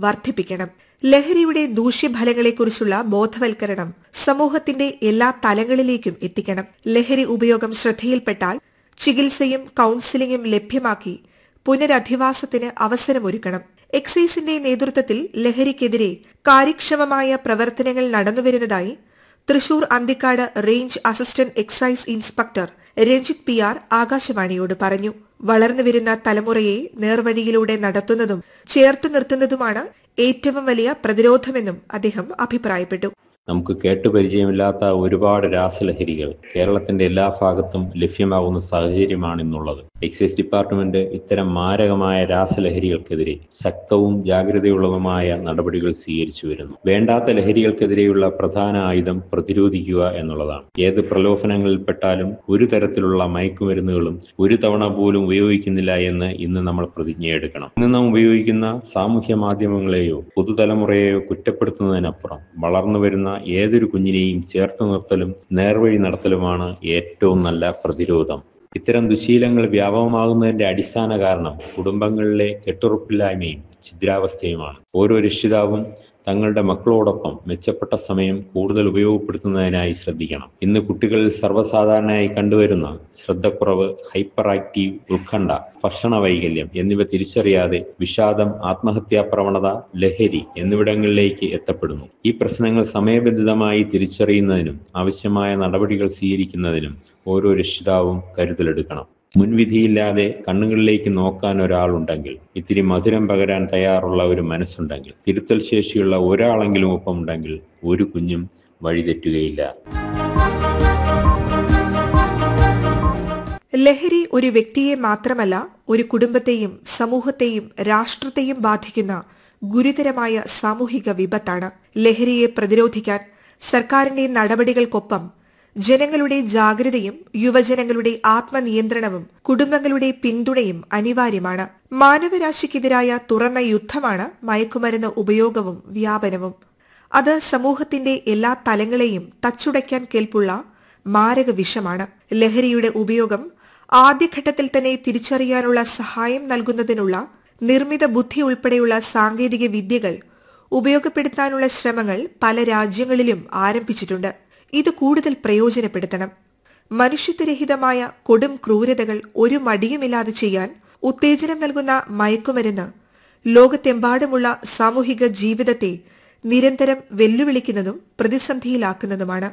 വർദ്ധിപ്പിക്കണം ലഹരിയുടെ ദൂഷ്യഫലങ്ങളെക്കുറിച്ചുള്ള ബോധവൽക്കരണം സമൂഹത്തിന്റെ എല്ലാ തലങ്ങളിലേക്കും എത്തിക്കണം ലഹരി ഉപയോഗം ശ്രദ്ധയിൽപ്പെട്ടാൽ ചികിത്സയും കൌൺസിലിംഗും ലഭ്യമാക്കി പുനരധിവാസത്തിന് അവസരമൊരുക്കണം എക്സൈസിന്റെ നേതൃത്വത്തിൽ ലഹരിക്കെതിരെ കാര്യക്ഷമമായ പ്രവർത്തനങ്ങൾ നടന്നുവരുന്നതായി Thrissur Anthikkad range assistant excise inspector Ranjith P R ആകാശവാണിയോട് പറഞ്ഞു വളർന്നുവരുന്ന തലമുറയെ നേർവഴിയിലൂടെ നടത്തുന്നതും ചേർത്തു നിർത്തുന്നതുമാണ് ഏറ്റവും വലിയ പ്രതിരോധമെന്നും അദ്ദേഹം അഭിപ്രായപ്പെട്ടു നമുക്ക് കേട്ടുപരിചയമില്ലാത്ത ഒരുപാട് രാസലഹരികൾ കേരളത്തിന്റെ എല്ലാ ഭാഗത്തും ലഭ്യമാകുന്ന സാഹചര്യമാണ് ഇന്നുള്ളത് എക്സൈസ് ഡിപ്പാർട്ട്മെന്റ് ഇത്തരം മാരകമായ രാസലഹരികൾക്കെതിരെ ശക്തവും ജാഗ്രതയുള്ളതുമായ നടപടികൾ സ്വീകരിച്ചു വരുന്നു വേണ്ടാത്ത ലഹരികൾക്കെതിരെയുള്ള പ്രധാന ആയുധം പ്രതിരോധിക്കുക എന്നുള്ളതാണ് ഏത് പ്രലോഭനങ്ങളിൽപ്പെട്ടാലും ഒരു തരത്തിലുള്ള മയക്കുമരുന്നുകളും ഒരു തവണ പോലും ഉപയോഗിക്കുന്നില്ല എന്ന് ഇന്ന് നമ്മൾ പ്രതിജ്ഞയെടുക്കണം ഇന്ന് നാം ഉപയോഗിക്കുന്ന സാമൂഹ്യ മാധ്യമങ്ങളെയോ പുതുതലമുറയെയോ കുറ്റപ്പെടുത്തുന്നതിനപ്പുറം വളർന്നു വരുന്ന ഏതൊരു കുഞ്ഞിനെയും ചേർത്ത് നിർത്തലും നേർവഴി നടത്തലുമാണ് ഏറ്റവും നല്ല പ്രതിരോധം ഇത്തരം ദുശീലങ്ങൾ വ്യാപകമാകുന്നതിന്റെ അടിസ്ഥാന കാരണം കുടുംബങ്ങളിലെ കെട്ടുറപ്പില്ലായ്മയും ഛിദ്രാവസ്ഥയുമാണ് ഓരോ രക്ഷിതാവും തങ്ങളുടെ മക്കളോടൊപ്പം മെച്ചപ്പെട്ട സമയം കൂടുതൽ ഉപയോഗപ്പെടുത്തുന്നതിനായി ശ്രദ്ധിക്കണം ഇന്ന് കുട്ടികളിൽ സർവ്വസാധാരണയായി കണ്ടുവരുന്ന ശ്രദ്ധക്കുറവ് ഹൈപ്പർ ആക്റ്റീവ് ഉത്കണ്ഠ ഭക്ഷണ വൈകല്യം എന്നിവ തിരിച്ചറിയാതെ വിഷാദം ആത്മഹത്യാ പ്രവണത ലഹരി എന്നിവിടങ്ങളിലേക്ക് എത്തപ്പെടുന്നു ഈ പ്രശ്നങ്ങൾ സമയബന്ധിതമായി തിരിച്ചറിയുന്നതിനും ആവശ്യമായ നടപടികൾ സ്വീകരിക്കുന്നതിനും ഓരോ രക്ഷിതാവും കരുതലെടുക്കണം മുൻവിധിയില്ലാതെ കണ്ണുകളിലേക്ക് നോക്കാൻ ഒരാളുണ്ടെങ്കിൽ ഇത്തിരി മധുരം പകരാൻ തയ്യാറുള്ള ഒരു മനസ്സുണ്ടെങ്കിൽ തിരുത്തൽ ശേഷിയുള്ള ഒരാളെങ്കിലും ഒപ്പമുണ്ടെങ്കിൽ ഒരു കുഞ്ഞും വഴിതെറ്റുകയില്ല ലഹരി ഒരു വ്യക്തിയെ മാത്രമല്ല ഒരു കുടുംബത്തെയും സമൂഹത്തെയും രാഷ്ട്രത്തെയും ബാധിക്കുന്ന ഗുരുതരമായ സാമൂഹിക വിപത്താണ് ലഹരിയെ പ്രതിരോധിക്കാൻ സർക്കാരിന്റെ നടപടികൾക്കൊപ്പം ജനങ്ങളുടെ ജാഗ്രതയും യുവജനങ്ങളുടെ ആത്മനിയന്ത്രണവും കുടുംബങ്ങളുടെ പിന്തുണയും അനിവാര്യമാണ് മാനവരാശിക്കെതിരായ തുറന്ന യുദ്ധമാണ് മയക്കുമരുന്ന് ഉപയോഗവും വ്യാപനവും അത് സമൂഹത്തിന്റെ എല്ലാ തലങ്ങളെയും തച്ചുടയ്ക്കാൻ കേൾപ്പുള്ള മാരക വിഷമാണ് ലഹരിയുടെ ഉപയോഗം ആദ്യഘട്ടത്തിൽ തന്നെ തിരിച്ചറിയാനുള്ള സഹായം നൽകുന്നതിനുള്ള നിർമ്മിത ബുദ്ധി ഉൾപ്പെടെയുള്ള സാങ്കേതിക വിദ്യകൾ ഉപയോഗപ്പെടുത്താനുള്ള ശ്രമങ്ങൾ പല രാജ്യങ്ങളിലും ആരംഭിച്ചിട്ടുണ്ട് ഇത് കൂടുതൽ പ്രയോജനപ്പെടുത്തണം മനുഷ്യത്വരഹിതമായ കൊടും ക്രൂരതകൾ ഒരു മടിയുമില്ലാതെ ചെയ്യാൻ ഉത്തേജനം നൽകുന്ന മയക്കുമരുന്ന് ലോകത്തെമ്പാടുമുള്ള സാമൂഹിക ജീവിതത്തെ നിരന്തരം വെല്ലുവിളിക്കുന്നതും പ്രതിസന്ധിയിലാക്കുന്നതുമാണ്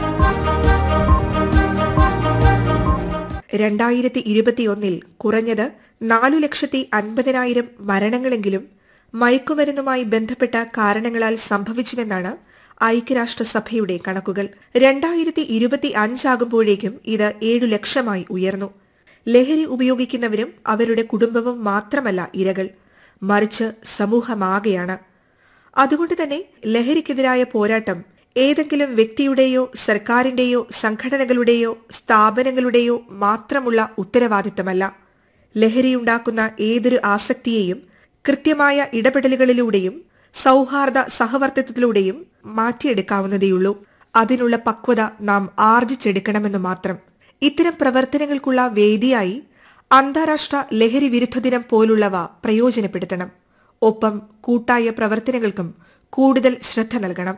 രണ്ടായിരത്തി ഇരുപത്തിയൊന്നിൽ കുറഞ്ഞത് നാലു ലക്ഷത്തി അൻപതിനായിരം മരണങ്ങളെങ്കിലും മയക്കുമരുന്നുമായി ബന്ധപ്പെട്ട കാരണങ്ങളാൽ സംഭവിച്ചുവെന്നാണ് ഐക്യരാഷ്ട്രസഭയുടെ കണക്കുകൾ രണ്ടായിരത്തി ഇരുപത്തി അഞ്ചാകുമ്പോഴേക്കും ഇത് ഏഴു ലക്ഷമായി ഉയർന്നു ലഹരി ഉപയോഗിക്കുന്നവരും അവരുടെ കുടുംബവും മാത്രമല്ല ഇരകൾ മറിച്ച് സമൂഹമാകെയാണ് അതുകൊണ്ട് തന്നെ ലഹരിക്കെതിരായ പോരാട്ടം ഏതെങ്കിലും വ്യക്തിയുടെയോ സർക്കാരിന്റെയോ സംഘടനകളുടെയോ സ്ഥാപനങ്ങളുടെയോ മാത്രമുള്ള ഉത്തരവാദിത്തമല്ല ലഹരിയുണ്ടാക്കുന്ന ഏതൊരു ആസക്തിയെയും കൃത്യമായ ഇടപെടലുകളിലൂടെയും സൗഹാർദ്ദ സഹവർത്തിത്വത്തിലൂടെയും മാറ്റിയെടുക്കാവുന്നതേയുള്ളൂ അതിനുള്ള പക്വത നാം ആർജിച്ചെടുക്കണമെന്ന് മാത്രം ഇത്തരം പ്രവർത്തനങ്ങൾക്കുള്ള വേദിയായി അന്താരാഷ്ട്ര ലഹരി വിരുദ്ധ ദിനം പോലുള്ളവ പ്രയോജനപ്പെടുത്തണം ഒപ്പം കൂട്ടായ പ്രവർത്തനങ്ങൾക്കും കൂടുതൽ ശ്രദ്ധ നൽകണം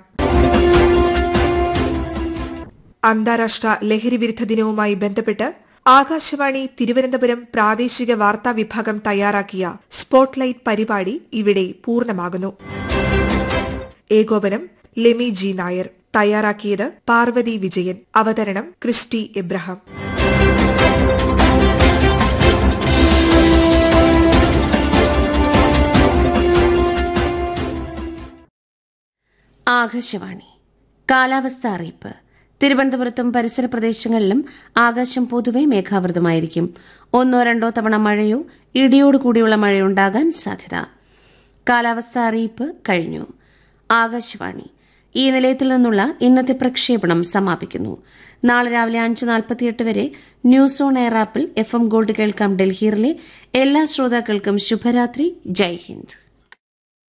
അന്താരാഷ്ട്ര ലഹരി വിരുദ്ധ ദിനവുമായി ബന്ധപ്പെട്ട് ആകാശവാണി തിരുവനന്തപുരം പ്രാദേശിക വാർത്താ വിഭാഗം തയ്യാറാക്കിയ സ്പോട്ട്ലൈറ്റ് പരിപാടി ഇവിടെ പൂർണ്ണമാകുന്നു ഏകോപനം ലെമി ജി നായർ തയ്യാറാക്കിയത് പാർവതി വിജയൻ അവതരണം ക്രിസ്റ്റി എബ്രഹാം ആകാശവാണി കാലാവസ്ഥ അറിയിപ്പ് തിരുവനന്തപുരത്തും പരിസര പ്രദേശങ്ങളിലും ആകാശം പൊതുവെ മേഘാവൃതമായിരിക്കും ഒന്നോ രണ്ടോ തവണ മഴയോ ഇടിയോടുകൂടിയുള്ള മഴയുണ്ടാകാൻ സാധ്യത കാലാവസ്ഥ അറിയിപ്പ് കഴിഞ്ഞു ആകാശവാണി ഈ നിലയത്തിൽ നിന്നുള്ള ഇന്നത്തെ പ്രക്ഷേപണം സമാപിക്കുന്നു നാളെ രാവിലെ അഞ്ച് നാൽപ്പത്തിയെട്ട് വരെ ന്യൂസ് ഓൺ എയർ ആപ്പിൽ എഫ് എം ഗോൾഡ് കേൾക്കാം ഡൽഹിയിലെ എല്ലാ ശ്രോതാക്കൾക്കും ശുഭരാത്രി ജയ് ഹിന്ദ്